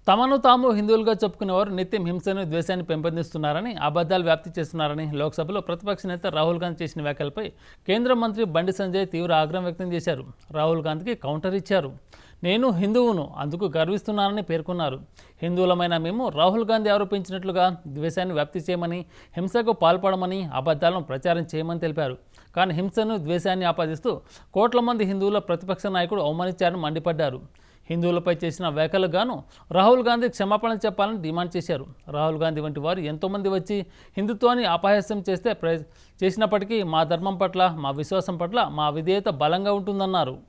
తమను తాము హిందువులుగా చెప్పుకునేవారు నిత్యం హింసను ద్వేషాన్ని పెంపొందిస్తున్నారని అబద్ధాలు వ్యాప్తి చేస్తున్నారని లోక్సభలో ప్రతిపక్ష నేత రాహుల్ గాంధీ చేసిన వ్యాఖ్యలపై కేంద్ర మంత్రి బండి సంజయ్ తీవ్ర ఆగ్రహం వ్యక్తం చేశారు రాహుల్ గాంధీకి కౌంటర్ ఇచ్చారు నేను హిందువును అందుకు గర్విస్తున్నానని పేర్కొన్నారు హిందువులమైన మేము రాహుల్ గాంధీ ఆరోపించినట్లుగా ద్వేషాన్ని వ్యాప్తి చేయమని హింసకు పాల్పడమని అబద్ధాలను ప్రచారం చేయమని తెలిపారు కానీ హింసను ద్వేషాన్ని ఆపాదిస్తూ కోట్ల మంది హిందువుల ప్రతిపక్ష నాయకుడు అవమానించారని మండిపడ్డారు హిందువులపై చేసిన వ్యాఖ్యలకు గాను రాహుల్ గాంధీ క్షమాపణ చెప్పాలని డిమాండ్ చేశారు రాహుల్ గాంధీ వంటి వారు ఎంతోమంది వచ్చి హిందుత్వాన్ని అపహాస్యం చేస్తే ప్ర చేసినప్పటికీ మా ధర్మం పట్ల మా విశ్వాసం పట్ల మా విధేయత బలంగా ఉంటుందన్నారు